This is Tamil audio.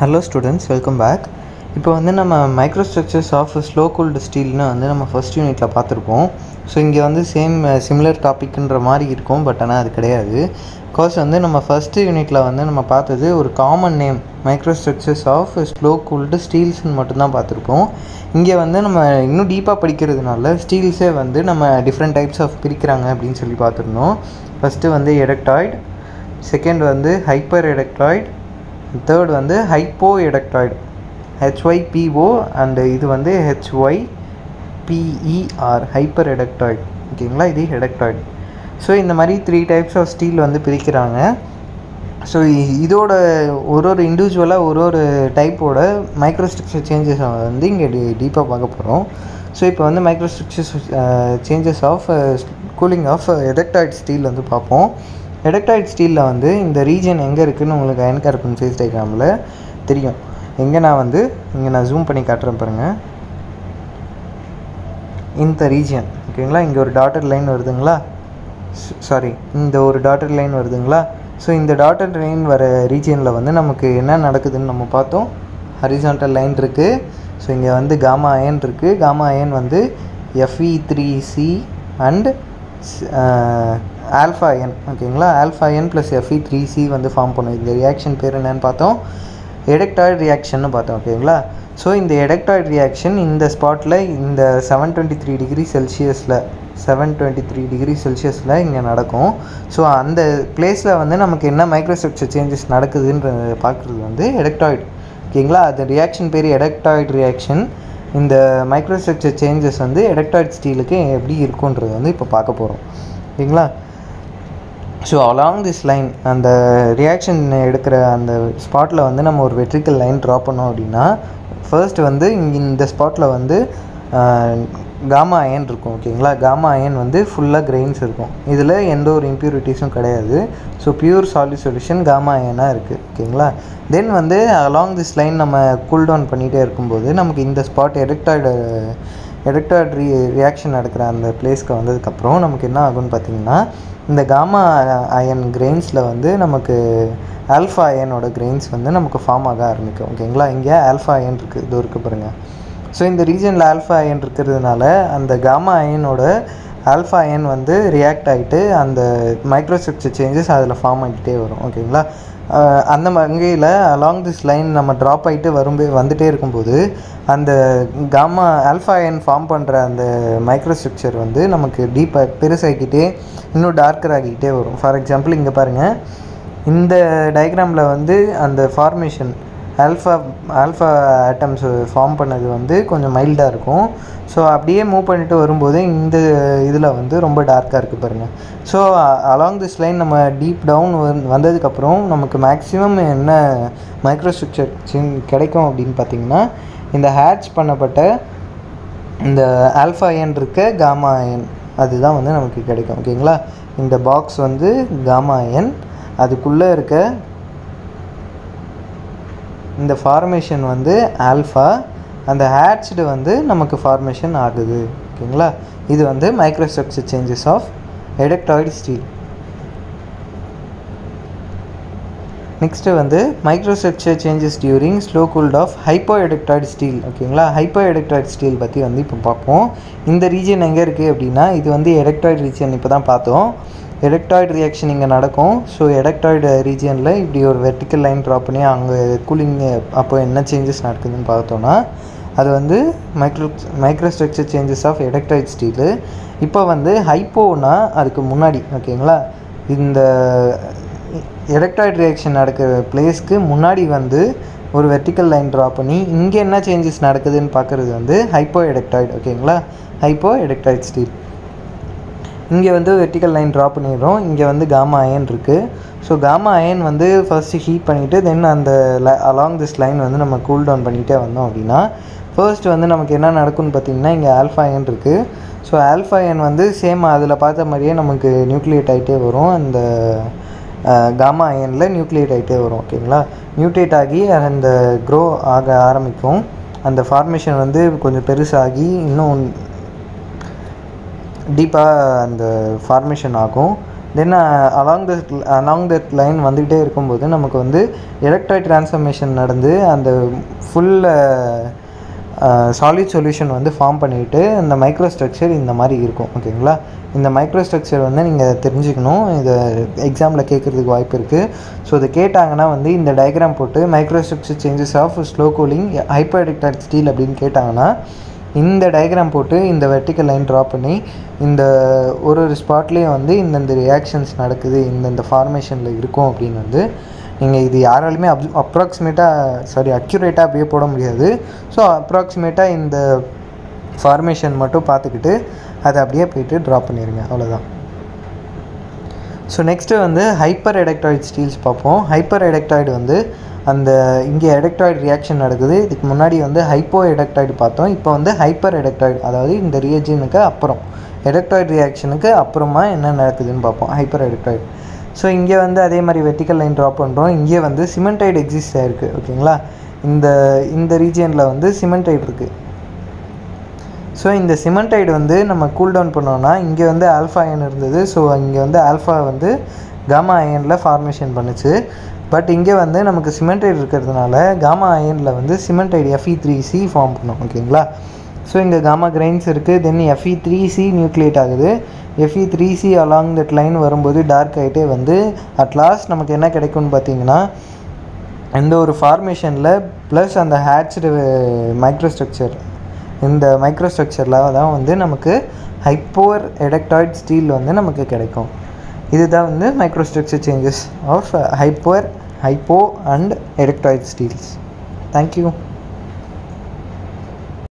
ஹலோ ஸ்டூடெண்ட்ஸ் வெல்கம் பேக் இப்போ வந்து நம்ம micro structures of slow cooled ஸ்டீல்னு வந்து நம்ம ஃபஸ்ட் யூனிட்டில் பார்த்துருப்போம் ஸோ இங்கே வந்து சேம் சிமிலர் டாபிக்ன்ற மாதிரி இருக்கும் பட் ஆனால் அது கிடையாது பிகாஸ் வந்து நம்ம ஃபஸ்ட்டு யூனிட்டில் வந்து நம்ம பார்த்தது ஒரு common name micro structures of slow cooled ஸ்டீல்ஸ்னு மட்டும்தான் பார்த்துருப்போம் இங்கே வந்து நம்ம இன்னும் டீப்பாக படிக்கிறதுனால ஸ்டீல்ஸே வந்து நம்ம டிஃப்ரெண்ட் டைப்ஸ் ஆஃப் பிரிக்கிறாங்க அப்படின்னு சொல்லி பார்த்துருந்தோம் ஃபஸ்ட்டு வந்து எடக்டாய்டு செகண்ட் வந்து ஹைப்பர் எடக்டாய்டு தேர்ட் வந்து ஹைப்போ எடக்டாய்டு ஹெச்ஒய்பிஓ அண்டு இது வந்து ஹெச்ஒய் பிஇஆர் ஹைப்பர் எடக்டாய்டு ஓகேங்களா இது எடக்டாய்டு ஸோ இந்த மாதிரி த்ரீ டைப்ஸ் ஆஃப் ஸ்டீல் வந்து பிரிக்கிறாங்க ஸோ இதோட ஒரு ஒரு இண்டிவிஜுவலாக ஒரு ஒரு டைப்போட மைக்ரோஸ்ட்ரக்சர் சேஞ்சஸ் வந்து இங்கே டி டீப்பாக பார்க்க போகிறோம் ஸோ இப்போ வந்து microstructures changes of cooling of eutectoid steel வந்து பார்ப்போம் எடக்டாய்டு ஸ்டீலில் வந்து இந்த ரீஜன் எங்கே இருக்குதுன்னு உங்களுக்கு அயன் கார்பன் ஃபேஸ் டயக்ராமில் தெரியும் எங்கே நான் வந்து இங்கே நான் ஜூம் பண்ணி காட்டுறேன் பாருங்கள் இந்த ரீஜன் ஓகேங்களா இங்கே ஒரு டாட்டர் லைன் வருதுங்களா சாரி இந்த ஒரு டாட்டர் லைன் வருதுங்களா ஸோ இந்த டாட்டர் லைன் வர ரீஜியனில் வந்து நமக்கு என்ன நடக்குதுன்னு நம்ம பார்த்தோம் ஹரிசான்டல் லைன் இருக்குது ஸோ இங்கே வந்து காமா அயன் இருக்குது காமா அயன் வந்து F E three C and alpha n ஓகேங்களா alpha n plus F E three C வந்து ஃபார்ம் பண்ணும் இந்த ரியாக்ஷன் பேர் என்னன்னு பார்த்தோம் எடக்டாய்டு ரியாக்ஷன்னு பார்த்தோம் ஓகேங்களா ஸோ இந்த எடக்டாய்டு ரியாக்ஷன் இந்த ஸ்பாட்டில் இந்த செவன் டுவெண்ட்டி த்ரீ டிகிரி செல்சியஸில் செவன் டுவெண்ட்டி த்ரீ டிகிரி செல்சியஸில் இங்கே நடக்கும் ஸோ அந்த பிளேஸில் வந்து நமக்கு என்ன மைக்ரோஸ்ட்ரக்சர் சேஞ்சஸ் நடக்குதுன்ற பார்க்குறது வந்து எடக்டாய்டு ஓகேங்களா அது ரியாக்ஷன் பேர் எடக்டாய்டு ரியாக்ஷன் இந்த மைக்ரோஸ்ட்ரக்சர் சேஞ்சஸ் வந்து எடக்டாய்டு ஸ்டீலுக்கு எப்படி இருக்குன்றது வந்து இப்போ பார்க்க போகிறோம் ஓகேங்களா ஸோ அலாங் திஸ் லைன் அந்த ரியாக்ஷன் எடுக்கிற அந்த ஸ்பாட்டில் வந்து நம்ம ஒரு வெட்ரிக்கல் லைன் ட்ரா பண்ணோம் அப்படின்னா ஃபர்ஸ்ட் வந்து இங்கே இந்த ஸ்பாட்டில் வந்து காமா அயன் இருக்கும் ஓகேங்களா காமா அயன் வந்து ஃபுல்லாக கிரெயின்ஸ் இருக்கும் இதில் எந்த ஒரு இம்ப்யூரிட்டிஸும் கிடையாது so pure solid solution gamma அயனாக இருக்குது ஓகேங்களா தென் வந்து அலாங் திஸ் லைன் நம்ம கூல் டவுன் பண்ணிகிட்டே இருக்கும்போது நமக்கு இந்த ஸ்பாட் எரெக்டாய்டு எரெக்டாய்டு ரி ரியாக்ஷன் நடக்கிற அந்த பிளேஸ்க்கு வந்ததுக்கப்புறம் நமக்கு என்ன ஆகும்னு பார்த்தீங்கன்னா இந்த காமா அயன் கிரெயின்ஸில் வந்து நமக்கு ஆல்ஃபா அயனோட கிரெயின்ஸ் வந்து நமக்கு ஃபார்ம் ஆக ஆரம்பிக்கும் ஓகேங்களா இங்கே ஆல்ஃபா அயன் இருக்குது இது இருக்குது பாருங்கள் ஸோ இந்த ரீஜனில் ஆல்ஃபா அயன் இருக்கிறதுனால அந்த காமா அயனோட ஆல்ஃபா அயன் வந்து ரியாக்ட் ஆகிட்டு அந்த மைக்ரோஸ்ட்ரக்சர் சேஞ்சஸ் அதில் ஃபார்ம் ஆகிட்டே வரும் ஓகேங்களா அந்த வகையில் அலாங் திஸ் லைன் நம்ம ட்ராப் ஆகிட்டு வரும்போ வந்துகிட்டே இருக்கும்போது அந்த காமா ஆல்ஃபா அயன் ஃபார்ம் பண்ணுற அந்த மைக்ரோஸ்ட்ரக்சர் வந்து நமக்கு டீப்பாக பெருசாகிக்கிட்டே இன்னும் டார்க்கர் ஆகிக்கிட்டே வரும் ஃபார் எக்ஸாம்பிள் இங்கே பாருங்கள் இந்த டயக்ராமில் வந்து அந்த formation alpha alpha atoms form பண்ணது வந்து கொஞ்சம் மைல்டாக இருக்கும் ஸோ அப்படியே மூவ் பண்ணிட்டு வரும்போது இந்த இதில் வந்து ரொம்ப டார்க்காக இருக்குது பாருங்கள் ஸோ அலாங் திஸ் லைன் நம்ம டீப் டவுன் வந்ததுக்கப்புறம் நமக்கு மேக்ஸிமம் என்ன மைக்ரோஸ்ட்ரக்சர் கிடைக்கும் அப்படின்னு பார்த்தீங்கன்னா இந்த ஹேட்ச் பண்ணப்பட்ட இந்த ஆல்ஃபா அயன் இருக்க காமா அயன் அதுதான் வந்து நமக்கு கிடைக்கும் ஓகேங்களா இந்த பாக்ஸ் வந்து காமா அயன் அதுக்குள்ளே இருக்க இந்த ஃபார்மேஷன் வந்து ஆல்ஃபா அந்த ஹேட்ச்டு வந்து நமக்கு ஃபார்மேஷன் ஆகுது ஓகேங்களா இது வந்து microstructure changes of eutectoid steel next வந்து microstructure changes during slow cooled of hypo eutectoid steel ஓகேங்களா ஹைப்போ எடக்டாய்டு ஸ்டீல் பற்றி வந்து இப்போ பார்ப்போம் இந்த ரீஜன் எங்கே இருக்குது அப்படின்னா இது வந்து எடக்டாய்டு ரீஜன் இப்போ தான் பார்த்தோம் எடக்டாய்டு ரியாக்ஷன் இங்கே நடக்கும் ஸோ எடக்டாய்டு ரீஜியனில் இப்படி ஒரு வெர்டிக்கல் லைன் ட்ரா பண்ணி அங்கே கூலிங் அப்போ என்ன சேஞ்சஸ் நடக்குதுன்னு பார்த்தோன்னா அது வந்து micro microstructure changes of eutectoid steel இப்போ வந்து ஹைப்போனா அதுக்கு முன்னாடி ஓகேங்களா இந்த எலக்ட்ராய்ட் ரியாக்ஷன் நடக்கிற பிளேஸ்க்கு முன்னாடி வந்து ஒரு வெர்டிக்கல் லைன் ட்ரா பண்ணி இங்கே என்ன சேஞ்சஸ் நடக்குதுன்னு பார்க்குறது வந்து ஹைப்போ எடக்டாய்டு ஓகேங்களா ஹைப்போ எடக்டாய்டு ஸ்டீல் இங்கே வந்து வெர்டிக்கல் லைன் ட்ரா பண்ணிடுறோம் இங்கே வந்து காமா அயன் இருக்குது ஸோ காமா அயன் வந்து ஃபர்ஸ்ட்டு ஹீட் பண்ணிவிட்டு தென் அந்த அலாங் திஸ் லைன் வந்து நம்ம கூல் டவுன் பண்ணிகிட்டே வந்தோம் அப்படின்னா ஃபர்ஸ்ட் வந்து நமக்கு என்ன நடக்கும்னு பார்த்தீங்கன்னா இங்கே ஆல்ஃபா அயன் இருக்குது ஸோ ஆல்ஃபா அயன் வந்து சேம் அதில் பார்த்த மாதிரியே நமக்கு நியூக்ளியேட் ஆகிட்டே வரும் அந்த காமா அயனில் நியூக்ளியேட் ஆகிட்டே வரும் ஓகேங்களா நியூட்ரேட் ஆகி அந்த க்ரோ ஆக ஆரம்பிக்கும் அந்த ஃபார்மேஷன் வந்து கொஞ்சம் பெருசாகி இன்னும் டீப்பாக அந்த ஃபார்மேஷன் ஆகும் then along the along that line வந்துக்கிட்டே இருக்கும்போது நமக்கு வந்து எலக்ட்ராய்ட் ட்ரான்ஸ்ஃபர்மேஷன் நடந்து அந்த ஃபுல் சாலிட் சொல்யூஷன் வந்து ஃபார்ம் பண்ணிவிட்டு இந்த மைக்ரோ ஸ்ட்ரக்சர் இந்த மாதிரி இருக்கும் ஓகேங்களா இந்த மைக்ரோ ஸ்ட்ரக்சர் வந்து நீங்கள் தெரிஞ்சுக்கணும் இதை எக்ஸாமில் கேட்குறதுக்கு வாய்ப்பு இருக்குது ஸோ இதை கேட்டாங்கன்னா வந்து இந்த டயக்ராம் போட்டு micro structure changes of slow cooling hyper eutectoid steel அப்படின்னு கேட்டாங்கன்னா இந்த டயக்ராம் போட்டு இந்த வெர்டிக்கல் லைன் ட்ரா பண்ணி இந்த ஒரு ஒரு ஸ்பாட்லேயும் வந்து இந்தந்த ரியாக்ஷன்ஸ் நடக்குது இந்தந்த ஃபார்மேஷனில் இருக்கும் அப்படின்னு வந்து நீங்கள் இது யாராலுமே அப் அப்ராக்சிமேட்டாக சாரி அக்யூரேட்டாக அப்படியே போட முடியாது ஸோ அப்ராக்சிமேட்டாக இந்த ஃபார்மேஷன் மட்டும் பார்த்துக்கிட்டு அதை அப்படியே போயிட்டு ட்ரா பண்ணிடுங்க அவ்வளோதான் ஸோ நெக்ஸ்ட்டு வந்து ஹைப்பர் எடக்டாய்டு ஸ்டீல்ஸ் பார்ப்போம் ஹைப்பர் எடக்டாய்டு வந்து அந்த இங்கே எடக்டாய்டு ரியாக்ஷன் நடக்குது இதுக்கு முன்னாடி வந்து ஹைப்போ எடக்டாய்டு பார்த்தோம் இப்போ வந்து ஹைப்பர் எடக்டாய்டு அதாவது இந்த ரியஜனுக்கு அப்புறம் எடக்டாய்டு ரியாக்ஷனுக்கு அப்புறமா என்ன நடக்குதுன்னு பார்ப்போம் ஹைப்பர் எடக்டாய்டு ஸோ இங்கே வந்து அதே மாதிரி வெர்டிக்கல் லைன் ட்ரா பண்ணுறோம் இங்கே வந்து சிமெண்டைடு எக்ஸிஸ்ட் ஆகிருக்கு ஓகேங்களா இந்த இந்த ரீஜியனில் வந்து சிமெண்டைடு இருக்குது ஸோ இந்த சிமெண்டைடு வந்து நம்ம கூல் டவுன் பண்ணோன்னா இங்கே வந்து ஆல்ஃபா அயன் இருந்தது ஸோ இங்கே வந்து ஆல்ஃபா வந்து காமா அயனில் ஃபார்மேஷன் பண்ணுச்சு பட் இங்கே வந்து நமக்கு சிமெண்டைடு இருக்கிறதுனால காமா அயனில் வந்து cementite F E three C form பண்ணும் ஓகேங்களா ஸோ இங்கே காமா கிரைன்ஸ் இருக்குது then F E three C nucleate ஆகுது F E three C along that line வரும்போது டார்க் ஆகிட்டே வந்து அட் லாஸ்ட் நமக்கு என்ன கிடைக்கும்னு பார்த்தீங்கன்னா இந்த ஒரு ஃபார்மேஷனில் ப்ளஸ் அந்த ஹேட்ச்டு மைக்ரோஸ்ட்ரக்சர் இந்த மைக்ரோஸ்ட்ரக்சரில் தான் வந்து நமக்கு ஹைப்போர் எடக்டாய்ட் ஸ்டீல் வந்து நமக்கு கிடைக்கும் இதுதான் வந்து microstructure changes of hyper hypo and eutectoid steels thank you